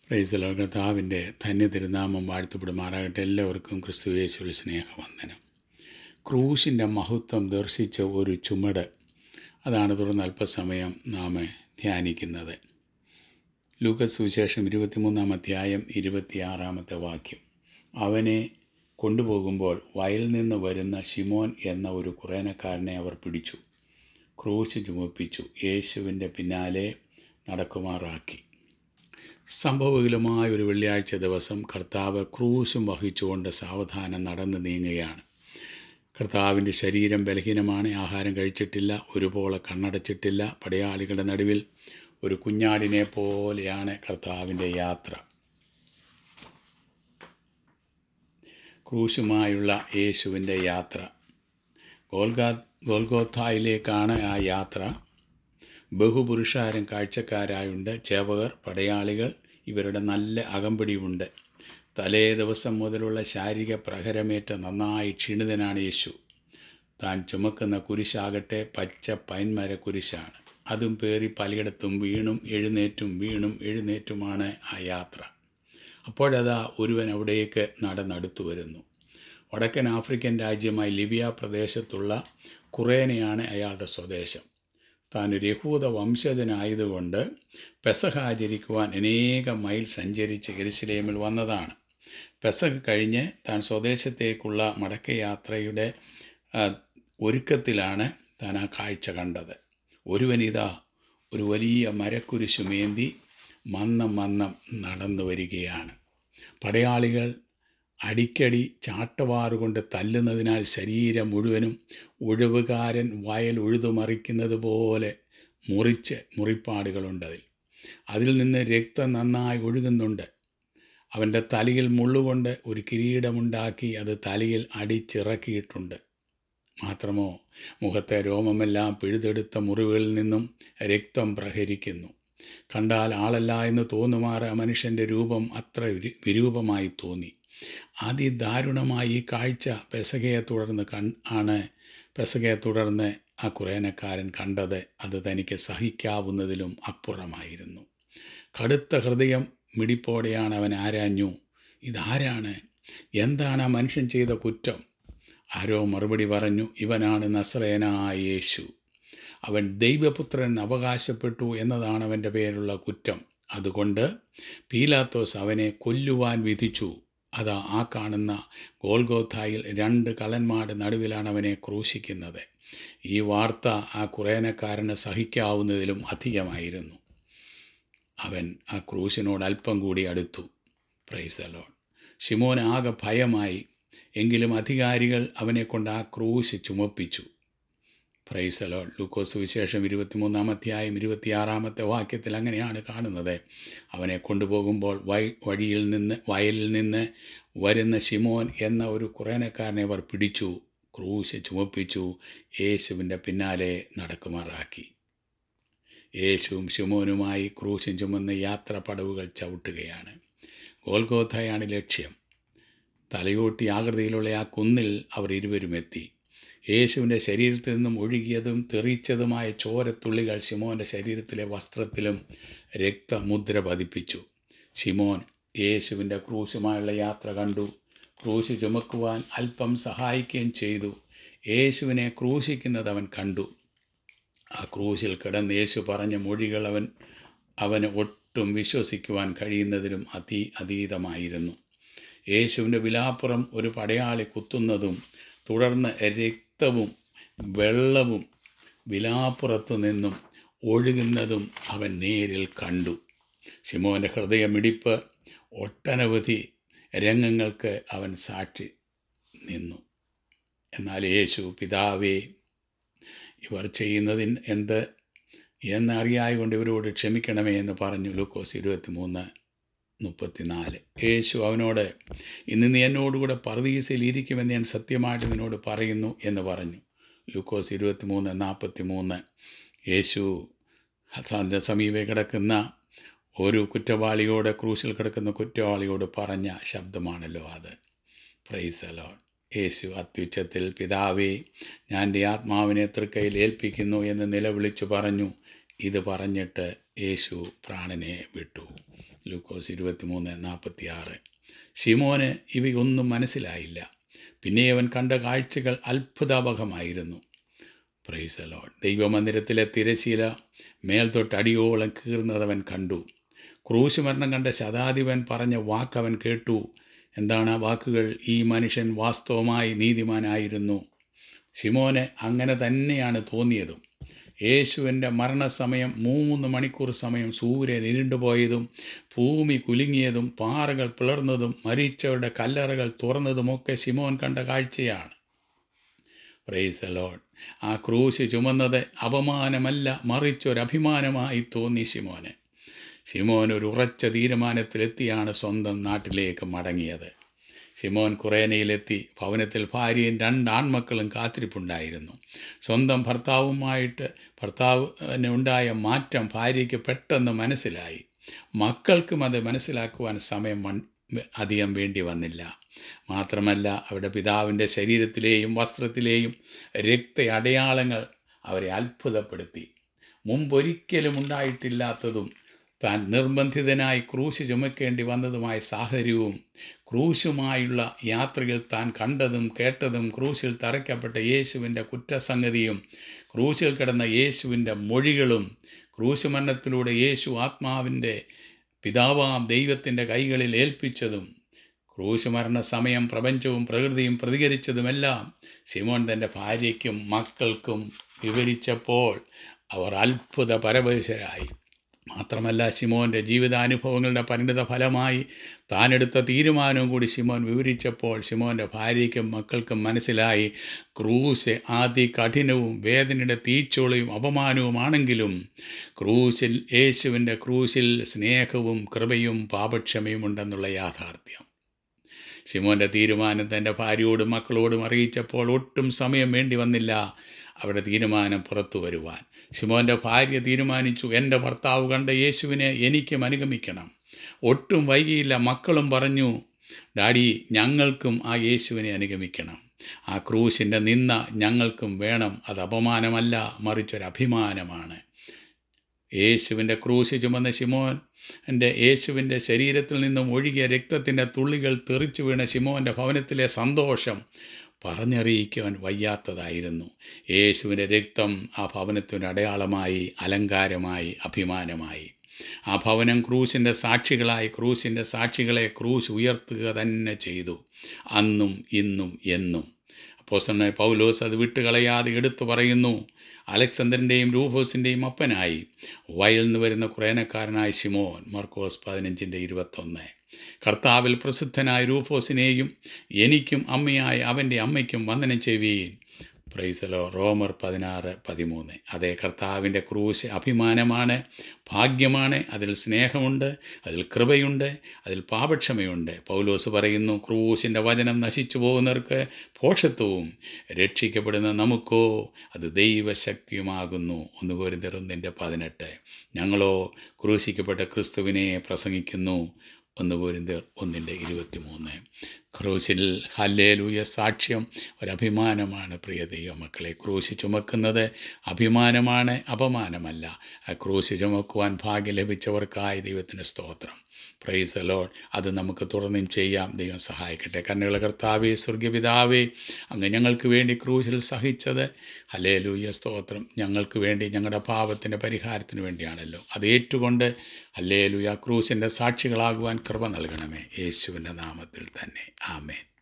പ്രൈസലോ കർത്താവിൻ്റെ ധന്യ തിരുനാമം വാഴ്ത്തപ്പെടുമാറാകട്ടെ എല്ലാവർക്കും ക്രിസ്തുവേശുവിൽ സ്നേഹവന്ദനം ക്രൂശിൻ്റെ മഹത്വം ദർശിച്ച ഒരു ചുമട് അതാണ് തുടർന്ന് അല്പസമയം നാം ധ്യാനിക്കുന്നത് ലൂക്കസ് സുവിശേഷം ഇരുപത്തിമൂന്നാം അധ്യായം ഇരുപത്തിയാറാമത്തെ വാക്യം അവനെ കൊണ്ടുപോകുമ്പോൾ വയലിൽ നിന്ന് വരുന്ന ഷിമോൻ എന്ന ഒരു കുറേനക്കാരനെ അവർ പിടിച്ചു ക്രൂശ് ചുമപ്പിച്ചു യേശുവിൻ്റെ പിന്നാലെ നടക്കുമാറാക്കി സംഭവകരമായ ഒരു വെള്ളിയാഴ്ച ദിവസം കർത്താവ് ക്രൂശും വഹിച്ചുകൊണ്ട് സാവധാനം നടന്നു നീങ്ങുകയാണ് കർത്താവിൻ്റെ ശരീരം ബലഹീനമാണ് ആഹാരം കഴിച്ചിട്ടില്ല ഒരുപോലെ കണ്ണടച്ചിട്ടില്ല പടയാളികളുടെ നടുവിൽ ഒരു കുഞ്ഞാടിനെ പോലെയാണ് കർത്താവിൻ്റെ യാത്ര ക്രൂശുമായുള്ള യേശുവിൻ്റെ യാത്ര ഗോൽഗാ ഗോൽഗോത്തായിലേക്കാണ് ആ യാത്ര ബഹുപുരുഷാരം കാഴ്ചക്കാരായുണ്ട് ചേവകർ പടയാളികൾ ഇവരുടെ നല്ല അകമ്പടിയുണ്ട് തലേ ദിവസം മുതലുള്ള ശാരീരിക പ്രഹരമേറ്റ നന്നായി ക്ഷീണിതനാണ് യേശു താൻ ചുമക്കുന്ന കുരിശാകട്ടെ പച്ച പൈൻമര കുരിശാണ് അതും പേറി പലയിടത്തും വീണും എഴുന്നേറ്റും വീണും എഴുന്നേറ്റുമാണ് ആ യാത്ര അപ്പോഴതാ ഒരുവൻ അവിടേക്ക് നടന്നടുത്തു വരുന്നു വടക്കൻ ആഫ്രിക്കൻ രാജ്യമായ ലിബിയ പ്രദേശത്തുള്ള കുറേനയാണ് അയാളുടെ സ്വദേശം താൻ ഒരു യഹൂദ വംശജനായതുകൊണ്ട് പെസഹ ആചരിക്കുവാൻ അനേക മൈൽ സഞ്ചരിച്ച് എരുസലേമിൽ വന്നതാണ് പെസഹ കഴിഞ്ഞ് താൻ സ്വദേശത്തേക്കുള്ള മടക്കയാത്രയുടെ ആ, ഒരുക്കത്തിലാണ് താൻ ആ കാഴ്ച കണ്ടത് ഒരുവനിതാ ഒരു വലിയ മരക്കുരിശുമേന്തി മന്നം മന്നം നടന്നു വരികയാണ് പടയാളികൾ അടിക്കടി ചാട്ടവാറുകൊണ്ട് തല്ലുന്നതിനാൽ ശരീരം മുഴുവനും ഉഴവുകാരൻ വയൽ ഉഴുതുമറിക്കുന്നത് പോലെ മുറിച്ച് മുറിപ്പാടുകളുണ്ടതിൽ അതിൽ നിന്ന് രക്തം നന്നായി ഒഴുകുന്നുണ്ട് അവൻ്റെ തലയിൽ മുള്ളുകൊണ്ട് ഒരു കിരീടമുണ്ടാക്കി അത് തലയിൽ അടിച്ചിറക്കിയിട്ടുണ്ട് മാത്രമോ മുഖത്തെ രോമമെല്ലാം പിഴുതെടുത്ത മുറിവുകളിൽ നിന്നും രക്തം പ്രഹരിക്കുന്നു കണ്ടാൽ ആളല്ല എന്ന് തോന്നുമാറ് ആ മനുഷ്യൻ്റെ രൂപം അത്ര വിരു- വിരൂപമായി തോന്നി അതിദാരുണമായി ഈ കാഴ്ച പെസകയെ തുടർന്ന് കൺ ആണ് പെസകയെ തുടർന്ന് ആ കുറേനക്കാരൻ കണ്ടത് അത് തനിക്ക് സഹിക്കാവുന്നതിലും അപ്പുറമായിരുന്നു കടുത്ത ഹൃദയം മിടിപ്പോടെയാണ് അവൻ ആരാഞ്ഞു ഇതാരാണ് എന്താണ് ആ മനുഷ്യൻ ചെയ്ത കുറ്റം ആരോ മറുപടി പറഞ്ഞു ഇവനാണ് നസ്രയനായ യേശു അവൻ ദൈവപുത്രൻ അവകാശപ്പെട്ടു എന്നതാണ് അവൻ്റെ പേരുള്ള കുറ്റം അതുകൊണ്ട് പീലാത്തോസ് അവനെ കൊല്ലുവാൻ വിധിച്ചു അതാ ആ കാണുന്ന ഗോൽഗോഥായിൽ രണ്ട് കള്ളന്മാരുടെ നടുവിലാണ് അവനെ ക്രൂശിക്കുന്നത് ഈ വാർത്ത ആ കുറേനക്കാരന് സഹിക്കാവുന്നതിലും അധികമായിരുന്നു അവൻ ആ ക്രൂശിനോട് അല്പം കൂടി അടുത്തു പ്രൈസലോൺ ഷിമോൻ ആകെ ഭയമായി എങ്കിലും അധികാരികൾ അവനെ കൊണ്ട് ആ ക്രൂശ് ചുമപ്പിച്ചു പ്രൈസലോ ലൂക്കോസ് വിശേഷം ഇരുപത്തിമൂന്നാം അധ്യായം ഇരുപത്തിയാറാമത്തെ വാക്യത്തിൽ അങ്ങനെയാണ് കാണുന്നത് അവനെ കൊണ്ടുപോകുമ്പോൾ വൈ വഴിയിൽ നിന്ന് വയലിൽ നിന്ന് വരുന്ന ഷിമോൻ എന്ന ഒരു കുറേനക്കാരനെ അവർ പിടിച്ചു ക്രൂശ് ചുമപ്പിച്ചു യേശുവിൻ്റെ പിന്നാലെ നടക്കുമാറാക്കി യേശുവും ഷിമോനുമായി ക്രൂശും ചുമന്ന് യാത്ര പടവുകൾ ചവിട്ടുകയാണ് ഗോൽഗോഥയാണ് ലക്ഷ്യം തലയോട്ടി ആകൃതിയിലുള്ള ആ കുന്നിൽ അവർ ഇരുവരും എത്തി യേശുവിൻ്റെ ശരീരത്തിൽ നിന്നും ഒഴുകിയതും തെറിച്ചതുമായ ചോരത്തുള്ളികൾ ഷിമോൻ്റെ ശരീരത്തിലെ വസ്ത്രത്തിലും രക്തമുദ്ര പതിപ്പിച്ചു ഷിമോൻ യേശുവിൻ്റെ ക്രൂശുമായുള്ള യാത്ര കണ്ടു ക്രൂശ് ചുമക്കുവാൻ അല്പം സഹായിക്കുകയും ചെയ്തു യേശുവിനെ ക്രൂശിക്കുന്നത് അവൻ കണ്ടു ആ ക്രൂശിൽ കിടന്ന് യേശു പറഞ്ഞ മൊഴികൾ അവൻ അവന് ഒട്ടും വിശ്വസിക്കുവാൻ കഴിയുന്നതിലും അതി അതീതമായിരുന്നു യേശുവിൻ്റെ വിലാപ്പുറം ഒരു പടയാളി കുത്തുന്നതും തുടർന്ന് രക്തവും വെള്ളവും വിലാപ്പുറത്തു നിന്നും ഒഴുകുന്നതും അവൻ നേരിൽ കണ്ടു ശിമോൻ്റെ ഹൃദയമിടിപ്പ് ഒട്ടനവധി രംഗങ്ങൾക്ക് അവൻ സാക്ഷി നിന്നു എന്നാൽ യേശു പിതാവേ ഇവർ ചെയ്യുന്നതിന് എന്ത് എന്നറിയായകൊണ്ട് ഇവരോട് ക്ഷമിക്കണമേ എന്ന് പറഞ്ഞു ലൂക്കോസ് ഇരുപത്തി മൂന്ന് മുപ്പത്തിനാല് യേശു അവനോട് ഇന്ന് നീ എന്നോടുകൂടെ പറദീസയിൽ ഇരിക്കുമെന്ന് ഞാൻ സത്യമായിട്ട് നിന്നോട് പറയുന്നു എന്ന് പറഞ്ഞു ലൂക്കോസ് ഇരുപത്തി മൂന്ന് നാൽപ്പത്തി മൂന്ന് യേശു തൻ്റെ സമീപെ കിടക്കുന്ന ഒരു കുറ്റവാളിയോട് ക്രൂശിൽ കിടക്കുന്ന കുറ്റവാളിയോട് പറഞ്ഞ ശബ്ദമാണല്ലോ അത് പ്രൈസലോ യേശു അത്യുച്ചത്തിൽ പിതാവേ ഞാൻ എൻ്റെ ആത്മാവിനെ തൃക്കൈയിൽ ഏൽപ്പിക്കുന്നു എന്ന് നിലവിളിച്ചു പറഞ്ഞു ഇത് പറഞ്ഞിട്ട് യേശു പ്രാണനെ വിട്ടു ലൂക്കോസ് ഇരുപത്തിമൂന്ന് നാൽപ്പത്തി ആറ് ഷിമോന് ഇവയൊന്നും മനസ്സിലായില്ല പിന്നെ അവൻ കണ്ട കാഴ്ചകൾ അത്ഭുതാവഹമായിരുന്നു പ്രൈസലോൺ ദൈവമന്ദിരത്തിലെ തിരശീല മേൽതൊട്ട് അടിയോളം കീർന്നതവൻ കണ്ടു ക്രൂശ് മരണം കണ്ട ശതാധിപൻ പറഞ്ഞ വാക്കവൻ കേട്ടു എന്താണ് ആ വാക്കുകൾ ഈ മനുഷ്യൻ വാസ്തവമായി നീതിമാനായിരുന്നു ശിമോന് അങ്ങനെ തന്നെയാണ് തോന്നിയതും യേശുവിൻ്റെ മരണസമയം മൂന്ന് മണിക്കൂർ സമയം സൂര്യൻ ഇരുണ്ടുപോയതും ഭൂമി കുലുങ്ങിയതും പാറകൾ പിളർന്നതും മരിച്ചവരുടെ കല്ലറകൾ തുറന്നതുമൊക്കെ ശിമോൻ കണ്ട കാഴ്ചയാണ് പ്രൈസ് ലോഡ് ആ ക്രൂശ് ചുമന്നത് അപമാനമല്ല മറിച്ചൊരഭിമാനമായി തോന്നി ശിമോന് ശിമോൻ ഒരു ഉറച്ച തീരുമാനത്തിലെത്തിയാണ് സ്വന്തം നാട്ടിലേക്ക് മടങ്ങിയത് ശിമോൻ കുറേനയിലെത്തി ഭവനത്തിൽ ഭാര്യയും രണ്ട് ആൺമക്കളും കാത്തിരിപ്പുണ്ടായിരുന്നു സ്വന്തം ഭർത്താവുമായിട്ട് ഭർത്താവിന് ഉണ്ടായ മാറ്റം ഭാര്യയ്ക്ക് പെട്ടെന്ന് മനസ്സിലായി മക്കൾക്കും അത് മനസ്സിലാക്കുവാൻ സമയം വൺ- അധികം വേണ്ടി വന്നില്ല മാത്രമല്ല അവരുടെ പിതാവിൻ്റെ ശരീരത്തിലെയും വസ്ത്രത്തിലെയും രക്ത അടയാളങ്ങൾ അവരെ അത്ഭുതപ്പെടുത്തി മുമ്പൊരിക്കലും ഉണ്ടായിട്ടില്ലാത്തതും താൻ നിർബന്ധിതനായി ക്രൂശ് ചുമക്കേണ്ടി വന്നതുമായ സാഹചര്യവും ക്രൂശുമായുള്ള യാത്രയിൽ താൻ കണ്ടതും കേട്ടതും ക്രൂശിൽ തറയ്ക്കപ്പെട്ട യേശുവിൻ്റെ കുറ്റസംഗതിയും ക്രൂശിൽ കിടന്ന യേശുവിൻ്റെ മൊഴികളും ക്രൂശ് മരണത്തിലൂടെ യേശു ആത്മാവിൻ്റെ പിതാവാം ദൈവത്തിൻ്റെ കൈകളിൽ ഏൽപ്പിച്ചതും ക്രൂശ് മരണ സമയം പ്രപഞ്ചവും പ്രകൃതിയും പ്രതികരിച്ചതുമെല്ലാം സിമോൻ തൻ്റെ ഭാര്യയ്ക്കും മക്കൾക്കും വിവരിച്ചപ്പോൾ അവർ അത്ഭുത പരവശരായി മാത്രമല്ല ശിമോൻ്റെ ജീവിതാനുഭവങ്ങളുടെ പരിണിത ഫലമായി താനെടുത്ത തീരുമാനവും കൂടി ശിമോൻ വിവരിച്ചപ്പോൾ ശിമോൻ്റെ ഭാര്യയ്ക്കും മക്കൾക്കും മനസ്സിലായി ക്രൂശ് ആദ്യ കഠിനവും വേദനയുടെ തീച്ചോളയും അപമാനവുമാണെങ്കിലും ക്രൂശിൽ യേശുവിൻ്റെ ക്രൂശിൽ സ്നേഹവും കൃപയും പാപക്ഷമയും ഉണ്ടെന്നുള്ള യാഥാർത്ഥ്യം ശിമോൻ്റെ തീരുമാനം തൻ്റെ ഭാര്യയോടും മക്കളോടും അറിയിച്ചപ്പോൾ ഒട്ടും സമയം വേണ്ടി വന്നില്ല അവരുടെ തീരുമാനം പുറത്തു വരുവാൻ ശിമോൻ്റെ ഭാര്യ തീരുമാനിച്ചു എൻ്റെ ഭർത്താവ് കണ്ട യേശുവിനെ എനിക്കും അനുഗമിക്കണം ഒട്ടും വൈകിയില്ല മക്കളും പറഞ്ഞു ഡാഡി ഞങ്ങൾക്കും ആ യേശുവിനെ അനുഗമിക്കണം ആ ക്രൂശിൻ്റെ നിന്ന ഞങ്ങൾക്കും വേണം അത് അപമാനമല്ല മറിച്ചൊരു അഭിമാനമാണ് യേശുവിൻ്റെ ക്രൂശ് ചുമന്ന ശിമോൻ എൻ്റെ യേശുവിൻ്റെ ശരീരത്തിൽ നിന്നും ഒഴുകിയ രക്തത്തിൻ്റെ തുള്ളികൾ തെറിച്ചു വീണ ശിമോൻ്റെ ഭവനത്തിലെ സന്തോഷം പറഞ്ഞറിയിക്കുവാൻ വയ്യാത്തതായിരുന്നു യേശുവിൻ്റെ രക്തം ആ ഭവനത്തിന് അടയാളമായി അലങ്കാരമായി അഭിമാനമായി ആ ഭവനം ക്രൂശിൻ്റെ സാക്ഷികളായി ക്രൂശിൻ്റെ സാക്ഷികളെ ക്രൂശ് ഉയർത്തുക തന്നെ ചെയ്തു അന്നും ഇന്നും എന്നും അപ്പോസ്തലനായ പൗലോസ് അത് വിട്ടുകളയാതെ എടുത്തു പറയുന്നു അലക്സണ്ടറിൻ്റെയും രൂഫോസിൻ്റെയും അപ്പനായി വയലിൽ നിന്ന് വരുന്ന കുറേനക്കാരനായ ശിമോൻ മർക്കോസ് പതിനഞ്ചിൻ്റെ ഇരുപത്തൊന്ന് കർത്താവിൽ പ്രസിദ്ധനായ രൂഫോസിനെയും എനിക്കും അമ്മയായ അവൻ്റെ അമ്മയ്ക്കും വന്ദനം ചെയ്യുവീൻ പ്രൈസലോ റോമർ പതിനാറ് പതിമൂന്ന് അതേ കർത്താവിൻ്റെ ക്രൂശ് അഭിമാനമാണ് ഭാഗ്യമാണ് അതിൽ സ്നേഹമുണ്ട് അതിൽ കൃപയുണ്ട് അതിൽ പാപക്ഷമയുണ്ട് പൗലോസ് പറയുന്നു ക്രൂശിൻ്റെ വചനം നശിച്ചു പോകുന്നവർക്ക് പോഷത്വവും രക്ഷിക്കപ്പെടുന്ന നമുക്കോ അത് ദൈവശക്തിയുമാകുന്നു ഒന്ന് പോരുന്നിൻ്റെ പതിനെട്ട് ഞങ്ങളോ ക്രൂശിക്കപ്പെട്ട ക്രിസ്തുവിനെ പ്രസംഗിക്കുന്നു ഒന്ന് പോരിന്തർ ഒന്നിൻ്റെ ഇരുപത്തിമൂന്ന് ക്രൂശിൽ ഹല്ലേലൂയ സാക്ഷ്യം ഒരഭിമാനമാണ് പ്രിയ ദൈവമക്കളെ ക്രൂശ് ചുമക്കുന്നത് അഭിമാനമാണ് അപമാനമല്ല ആ ക്രൂശ് ചുമക്കുവാൻ ഭാഗ്യം ലഭിച്ചവർക്കായി ദൈവത്തിന് സ്തോത്രം പ്രൈസ് ലോഡ് അത് നമുക്ക് തുടർന്നും ചെയ്യാം ദൈവം സഹായിക്കട്ടെ കണ്ണുകളെ കർത്താവേ സ്വർഗപിതാവേ അങ്ങ് ഞങ്ങൾക്ക് വേണ്ടി ക്രൂശിൽ സഹിച്ചത് ഹലേലൂയ സ്തോത്രം ഞങ്ങൾക്ക് വേണ്ടി ഞങ്ങളുടെ പാപത്തിൻ്റെ പരിഹാരത്തിന് വേണ്ടിയാണല്ലോ അത് ഏറ്റുകൊണ്ട് ഹല്ലേലൂയ ക്രൂശിൻ്റെ സാക്ഷികളാകുവാൻ കൃപ നൽകണമേ യേശുവിൻ്റെ നാമത്തിൽ തന്നെ ആമേൻ